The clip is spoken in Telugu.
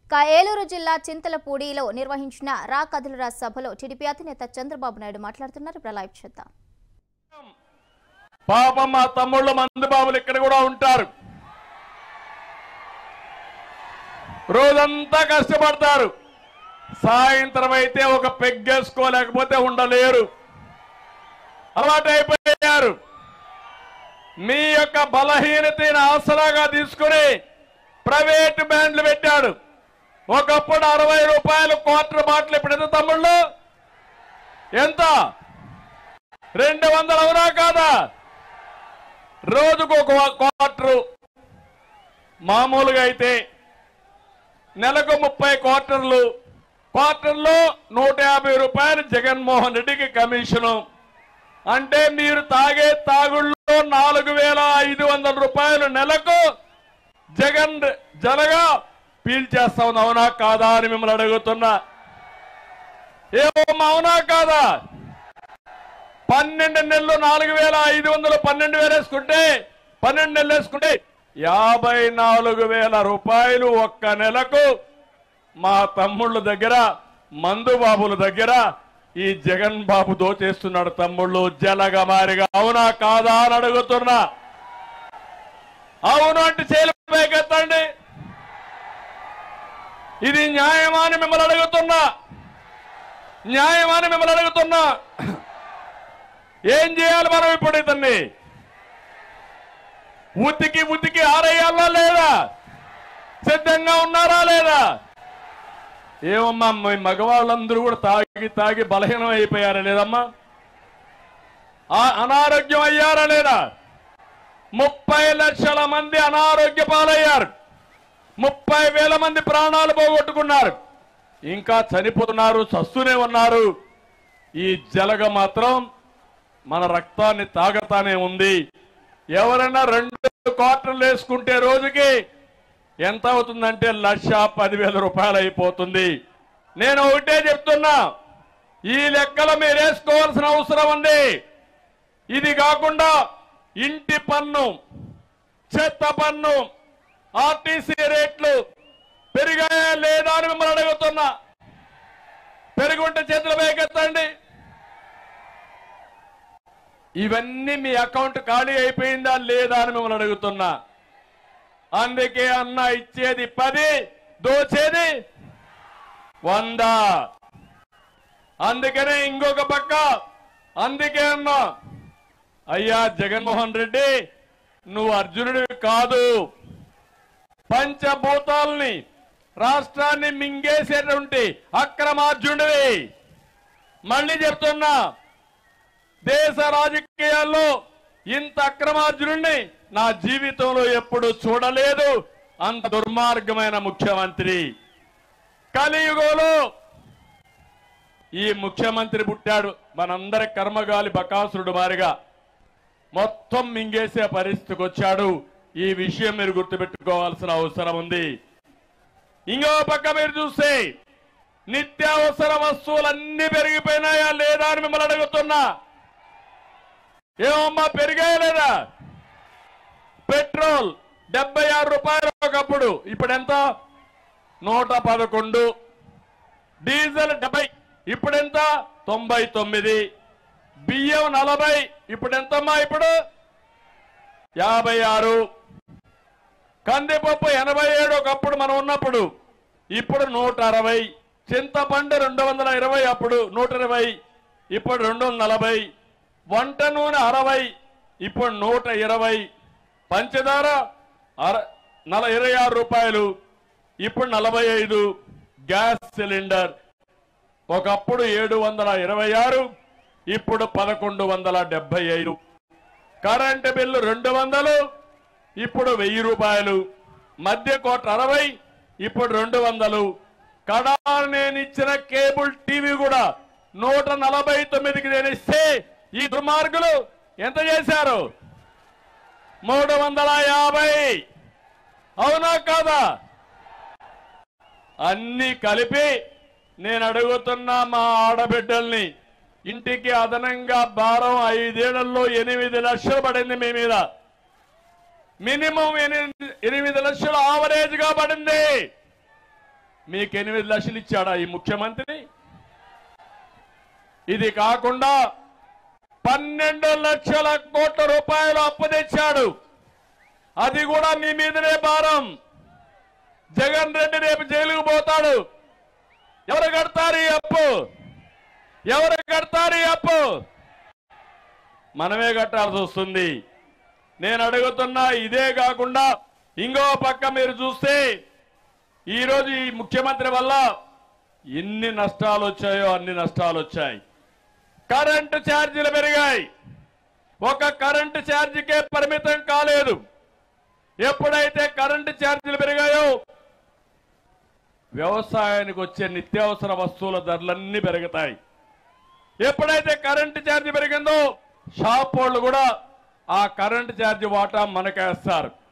కా ఏలూరు జిల్లా చింతలపూడిలో నిర్వహించిన రా కథలురా సభలో టీడీపీ అధినేత చంద్రబాబు నాయుడు మాట్లాడుతున్నారు ఇప్పుడు లైవ్ చూద్దాం పాపం మా తమ్ముళ్ళ మందు బాబులు ఇక్కడ కూడా ఉంటారు రోజంతా కష్టపడతారు సాయంత్రం అయితే ఒక పెగ్గేసుకోలేకపోతే ఉండలేరు అలవాటు అయిపోయారు మీ యొక్క బలహీనతని ఆసరాగా తీసుకుని ప్రైవేట్ బ్యాండ్లు పెట్టాడు ఒకప్పుడు అరవై రూపాయలు క్వార్టర్ బాటిల్ ఇప్పుడు ఎంత తమ్ముళ్ళు ఎంత రెండు వందలు అవునా కాదా రోజుకు ఒక క్వార్టరు మామూలుగా అయితే నెలకు ముప్పై క్వార్టర్లు క్వార్టర్లో నూట యాభై రూపాయలు జగన్మోహన్ రెడ్డికి కమిషను అంటే మీరు తాగే తాగుళ్ళలో నాలుగు వేల ఐదు వందల రూపాయలు నెలకు జగన్ జలగా పీల్చేస్తా ఉంది అవునా కాదా అని మిమ్మల్ని అడుగుతున్నా ఏమో అవునా కాదా పన్నెండు నెలలు నాలుగు వేల ఐదు వందలు పన్నెండు వేలు వేసుకుంటే పన్నెండు నెలలు వేసుకుంటే యాభై నాలుగు వేల రూపాయలు ఒక్క నెలకు మా తమ్ముళ్ళ దగ్గర మందు బాబుల దగ్గర ఈ జగన్ బాబు దోచేస్తున్నాడు తమ్ముళ్ళు జలగమారిగా అవునా కాదా అని అడుగుతున్నా అవును అంటే చేయలు పైకెత్తండి ఇది న్యాయమా అని మిమ్మల్ని అడుగుతున్నా న్యాయమా అని మిమ్మల్ని అడుగుతున్నా ఏం చేయాలి మనం ఇప్పుడు ఇతన్ని ఉతికి ఉతికి ఆరేయాలా లేదా సిద్ధంగా ఉన్నారా లేదా ఏమమ్మా మీ మగవాళ్ళందరూ కూడా తాగి తాగి బలహీనం అయిపోయారా లేదమ్మా ఆ అనారోగ్యం అయ్యారా లేదా ముప్పై లక్షల మంది అనారోగ్య పాలయ్యారు ముప్పై వేల మంది ప్రాణాలు పోగొట్టుకున్నారు ఇంకా చనిపోతున్నారు చస్తూనే ఉన్నారు ఈ జలగ మాత్రం మన రక్తాన్ని తాగతానే ఉంది ఎవరైనా రెండు క్వార్టర్లు వేసుకుంటే రోజుకి ఎంత అవుతుందంటే లక్ష పదివేల రూపాయలు అయిపోతుంది నేను ఒకటే చెప్తున్నా ఈ లెక్కలు మీరు వేసుకోవాల్సిన అవసరం ఉంది ఇది కాకుండా ఇంటి పన్ను చెత్త పన్ను ఆర్టీసీ రేట్లు పెరిగాయా లేదా అని మిమ్మల్ని అడుగుతున్నా పెరుగుంటే చేతులు పైకెత్తండి ఇవన్నీ మీ అకౌంట్ ఖాళీ అయిపోయిందా లేదా అని మిమ్మల్ని అడుగుతున్నా అందుకే అన్న ఇచ్చేది పది దోచేది వంద అందుకనే ఇంకొక పక్క అందుకే అన్నా అయ్యా జగన్మోహన్ రెడ్డి నువ్వు అర్జునుడివి కాదు పంచభూతాల్ని రాష్ట్రాన్ని మింగేసేటువంటి అక్రమార్జునుడివి మళ్ళీ చెప్తున్నా దేశ రాజకీయాల్లో ఇంత అక్రమార్జునుడిని నా జీవితంలో ఎప్పుడు చూడలేదు అంత దుర్మార్గమైన ముఖ్యమంత్రి కలియుగంలో ఈ ముఖ్యమంత్రి పుట్టాడు మనందరి కర్మగాలి బకాసురుడు మారిగా మొత్తం మింగేసే పరిస్థితికి వచ్చాడు ఈ విషయం మీరు గుర్తుపెట్టుకోవాల్సిన అవసరం ఉంది ఇంకో పక్క మీరు చూస్తే నిత్యావసర వస్తువులన్నీ పెరిగిపోయినాయా లేదా అని మిమ్మల్ని అడుగుతున్నా ఏమమ్మా పెరిగాయా లేదా పెట్రోల్ డెబ్బై ఆరు రూపాయలు ఒకప్పుడు ఇప్పుడు ఎంత నూట పదకొండు డీజిల్ డెబ్బై ఇప్పుడు ఎంత తొంభై తొమ్మిది బియ్యం నలభై ఇప్పుడు ఎంతమ్మా ఇప్పుడు యాభై ఆరు కందిపప్పు ఎనభై ఏడు ఒకప్పుడు మనం ఉన్నప్పుడు ఇప్పుడు నూట అరవై చింతపండు రెండు వందల ఇరవై అప్పుడు నూట ఇరవై ఇప్పుడు రెండు వందల నలభై వంట నూనె అరవై ఇప్పుడు నూట ఇరవై పంచదార అర నల ఇరవై ఆరు రూపాయలు ఇప్పుడు నలభై ఐదు గ్యాస్ సిలిండర్ ఒకప్పుడు ఏడు వందల ఇరవై ఆరు ఇప్పుడు పదకొండు వందల డెబ్బై ఐదు కరెంటు బిల్లు రెండు వందలు ఇప్పుడు వెయ్యి రూపాయలు మధ్య కోట అరవై ఇప్పుడు రెండు వందలు కడా నేను ఇచ్చిన కేబుల్ టీవీ కూడా నూట నలభై తొమ్మిదికి నేను ఇస్తే ఈ దుర్మార్గులు ఎంత చేశారు మూడు వందల యాభై అవునా కాదా అన్ని కలిపి నేను అడుగుతున్నా మా ఆడబిడ్డల్ని ఇంటికి అదనంగా భారం ఐదేళ్లలో ఎనిమిది లక్షలు పడింది మీ మీద మినిమం ఎనిమిది ఎనిమిది లక్షలు ఆవరేజ్ గా పడింది మీకు ఎనిమిది లక్షలు ఇచ్చాడా ఈ ముఖ్యమంత్రి ఇది కాకుండా పన్నెండు లక్షల కోట్ల రూపాయలు అప్పు తెచ్చాడు అది కూడా మీ మీదనే భారం జగన్ రెడ్డి రేపు జైలుకు పోతాడు ఎవరు కడతారు ఈ అప్పు ఎవరు కడతారు ఈ అప్పు మనమే కట్టాల్సి వస్తుంది నేను అడుగుతున్నా ఇదే కాకుండా ఇంకో పక్క మీరు చూస్తే ఈరోజు ఈ ముఖ్యమంత్రి వల్ల ఎన్ని నష్టాలు వచ్చాయో అన్ని నష్టాలు వచ్చాయి కరెంటు ఛార్జీలు పెరిగాయి ఒక కరెంటు ఛార్జీకే పరిమితం కాలేదు ఎప్పుడైతే కరెంటు ఛార్జీలు పెరిగాయో వ్యవసాయానికి వచ్చే నిత్యావసర వస్తువుల ధరలన్నీ పెరుగుతాయి ఎప్పుడైతే కరెంటు ఛార్జీ పెరిగిందో షాప్ వాళ్ళు కూడా ఆ కరెంటు ఛార్జీ వాటా మనకేస్తారు